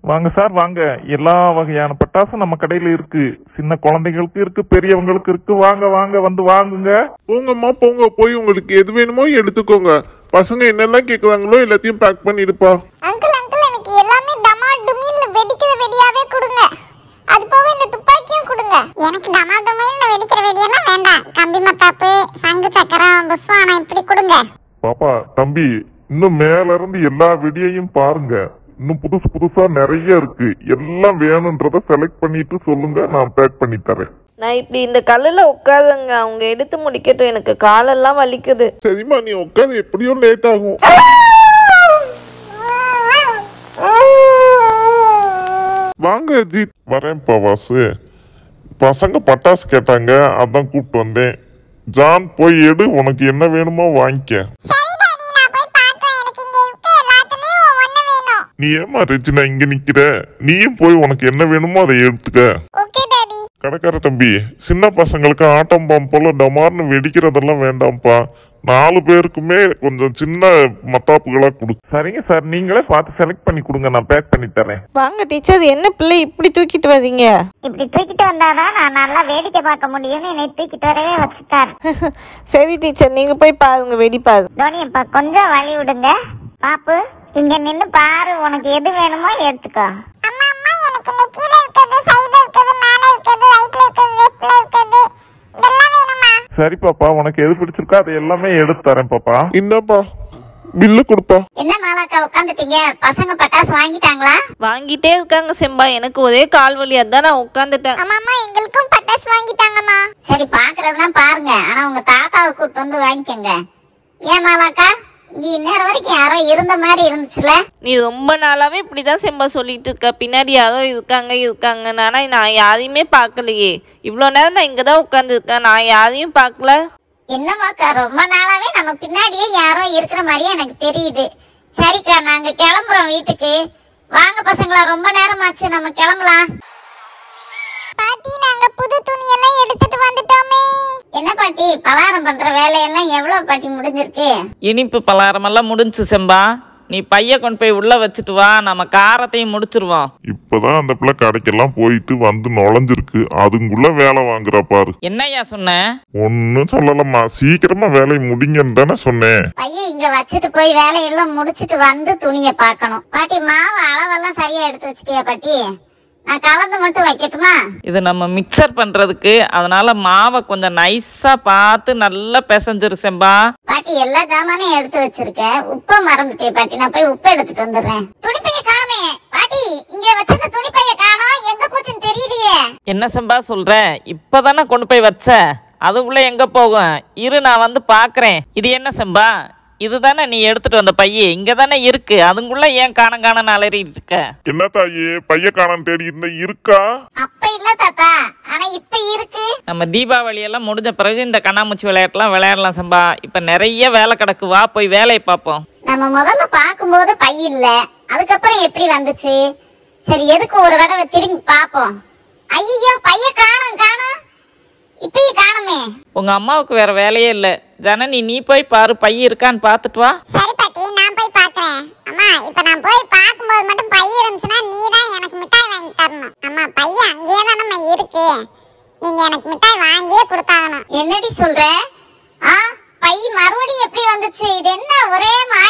வாங்க சார் வாங்க எல்லா வகையான பட்டாசும் நம்ம கடையில இருக்கு சின்ன குழந்தைகளுக்கு இருக்கு பெரியவங்களுக்கு இருக்கு வாங்க வாங்க வந்து வாங்குங்க போங்கம்மா போங்க போய் உங்களுக்கு எது வேணுமோ எடுத்துக்கோங்க பசங்க என்னெல்லாம் கேக்குறாங்களோ எல்லாத்தையும் பேக் பண்ணிடுப்பா அங்கிள் அங்கிள் எனக்கு எல்லாமே டமால் டுமில்ல வெடிக்கிற வெடியாவே கொடுங்க அது போக இந்த துப்பாக்கியும் கொடுங்க எனக்கு டமால் டுமில்ல வெடிக்கிற வெடியெல்லாம் வேண்டாம் கம்பி மத்தாப்பு சங்கு சக்கரம் புஸ்வானம் இப்படி கொடுங்க பாப்பா தம்பி இன்னும் மேல இருந்து எல்லா வெடியையும் பாருங்க இன்னும் புதுசு புதுசா நிறைய இருக்கு எல்லாம் வேணும்ன்றத செலக்ட் பண்ணிட்டு சொல்லுங்க நான் பேக் பண்ணி தரேன் நான் இப்படி இந்த கல்லில் உட்காதுங்க அவங்க எடுத்து முடிக்கட்டும் எனக்கு காலெல்லாம் வலிக்குது சரிம்மா நீ உட்காந்து எப்படியும் லேட் ஆகும் வாங்க அஜித் வரேன்ப்பா வாசு பசங்க பட்டாசு கேட்டாங்க அதான் கூப்பிட்டு வந்தேன் ஜான் போய் எடு உனக்கு என்ன வேணுமோ வாங்கிக்க சரி டாடி நான் போய் பார்க்கறேன் எனக்கு இங்க இருக்க எல்லாத்துலயும் ஒண்ணு வேணும் நீ ஏமா ரெஜினா இங்க நிக்கிற நீயும் போய் உனக்கு என்ன வேணுமோ அதை எடுத்துக்க ஓகே டாடி கடைக்கார தம்பி சின்ன பசங்களுக்கு ஆட்டம் பாம் போல டமார்னு வெடிக்கிறதெல்லாம் வேண்டாம்ப்பா நாலு பேருக்குமே கொஞ்சம் சின்ன மத்தாப்புகளா கொடு சரிங்க சார் நீங்களே பார்த்து செலக்ட் பண்ணி கொடுங்க நான் பேக் பண்ணி தரேன் வாங்க டீச்சர் என்ன பிள்ளை இப்படி தூக்கிட்டு வர்றீங்க இப்படி தூக்கிட்டு வந்தாதான் நான் நல்லா வேடிக்கை பார்க்க முடியும்னு என்னை தூக்கிட்டு வரவே வச்சுட்டார் சரி டீச்சர் நீங்க போய் பாருங்க வெடி பாருங்க தோனி இப்ப கொஞ்சம் வழி விடுங்க பாப்பு இங்க நின்னு பாரு உனக்கு எது வேணுமோ எடுத்துக்கோ அம்மா அம்மா எனக்கு இந்த கீழ இருக்குது சைடுல இருக்குது மேல இருக்குது ரைட்ல இருக்குது லெஃப்ட்ல இருக்குது இதெல்லாம் வேணுமா சரி பாப்பா உனக்கு எது பிடிச்சிருக்கோ அதை எல்லாமே எடுத்து தரேன் பாப்பா இந்தாப்பா பில்லு கொடுப்பா என்ன மாலாக்கா உட்காந்துட்டீங்க பசங்க பட்டாசு வாங்கிட்டாங்களா வாங்கிட்டே இருக்காங்க செம்பா எனக்கு ஒரே கால் வலி அதான் நான் உட்காந்துட்டேன் ஆமாமா எங்களுக்கும் பட்டாசு வாங்கிட்டாங்கம்மா சரி பாக்குறதெல்லாம் பாருங்க ஆனா உங்க தாத்தாவை கூட்டு வந்து வாங்கிக்கோங்க ஏன் மாலாக்கா இங்க இந்நேரம் வரைக்கும் யாரோ இருந்த மாதிரி இருந்துச்சுல நீ ரொம்ப நாளாவே இப்படிதான் செம்பா சொல்லிட்டு இருக்க பின்னாடி யாரோ இருக்காங்க இருக்காங்கன்னு ஆனா நான் யாரையுமே பார்க்கலையே இவ்வளோ நேரம் நான் இங்கே தான் உட்காந்துருக்கேன் நான் யாரையும் பார்க்கல என்னமாக்கா ரொம்ப நாளாவே நம்ம பின்னாடியே யாரோ இருக்கிற மாதிரியே எனக்கு தெரியுது சரிக்கா நாங்க கிளம்புறோம் வீட்டுக்கு வாங்க பசங்களா ரொம்ப நேரமாச்சு நம்ம கிளம்பலாம் பாட்டி நாங்க புது துணி எல்லாம் எடுத்துட்டு வந்துட்டோமே என்ன பாட்டி பலகாரம் பண்ற வேலையெல்லாம் எவ்வளவு பாட்டி முடிஞ்சிருக்கு இனிப்பு பலகாரமெல்லாம் முடிஞ்சு செம்பா நீ பைய கொண்டு போய் உள்ள வச்சுட்டு வா நம்ம காரத்தையும் முடிச்சிருவோம் இப்பதான் அந்த பிள்ளை கடைக்கெல்லாம் போயிட்டு வந்து நுழைஞ்சிருக்கு அதுங்குள்ள வேலை வாங்குறா பாரு என்னய்யா சொன்ன ஒன்னும் சொல்லலம்மா சீக்கிரமா வேலையை முடிங்கன்னு தானே சொன்னேன் பையன் இங்க வச்சுட்டு போய் வேலையெல்லாம் முடிச்சிட்டு வந்து துணியை பார்க்கணும் பாட்டி மாவு அளவெல்லாம் சரியா எடுத்து வச்சிட்டியா பாட்டி நான் கலந்து மட்டும் வைக்கட்டுமா இது நம்ம மிக்சர் பண்றதுக்கு அதனால மாவை கொஞ்சம் நைஸா பார்த்து நல்லா பிசைஞ்சிரு செம்பா பாட்டி எல்லா ஜாமானையும் எடுத்து வச்சிருக்க உப்ப மறந்துட்டே பாட்டி நான் போய் உப்பு எடுத்துட்டு வந்துடுறேன் துணிப்பைய காணுமே பாட்டி இங்க வச்சிருந்த துணிப்பைய காணோம் எங்க போச்சுன்னு தெரியலையே என்ன செம்பா சொல்ற இப்பதானே கொண்டு போய் வச்ச அதுக்குள்ள எங்க போகும் இரு நான் வந்து பாக்குறேன் இது என்ன செம்பா இதுதானே நீ எடுத்துட்டு வந்த பைய இங்க தானே இருக்கு அதுக்குள்ள ஏன் காணம் காணம் அலறிட்டு இருக்க என்ன தாயே பைய காணான்னு தேடி இருந்த இருக்கா அப்ப இல்ல தாத்தா ஆனா இப்ப இருக்கு நம்ம தீபாவளி எல்லாம் முடிஞ்ச பிறகு இந்த கண்ணாமூச்சி விளையாட்டுலாம் விளையாடலாம் சம்பா இப்ப நிறைய வேலை கிடக்கு வா போய் வேலையை பார்ப்போம் நம்ம முதல்ல பாக்கும்போது பை இல்ல அதுக்கப்புறம் எப்படி வந்துச்சு சரி எதுக்கு ஒரு தடவை திரும்பி பாப்போம் ஐயோ பைய காணோம் காணோம் இப்பயும் காணுமே உங்க அம்மாவுக்கு வேற வேலையே இல்ல ஜனனி நீ போய் பாரு பைய இருக்கான்னு பார்த்துட்டு வா சரி பாட்டி நான் போய் பாக்குறேன் அம்மா இப்ப நான் போய் பாக்கும்போது மட்டும் பை இருந்துச்சுன்னா நீ தான் எனக்கு மிட்டாய் வாங்கி தரணும் அம்மா பை அங்கேயே தானம்மா இருக்கு நீங்க எனக்கு மிட்டாய் வாங்கியே கொடுத்தாகணும் என்னடி சொல்ற ஆ பை மறுபடியும் எப்படி வந்துச்சு இது என்ன ஒரே மாய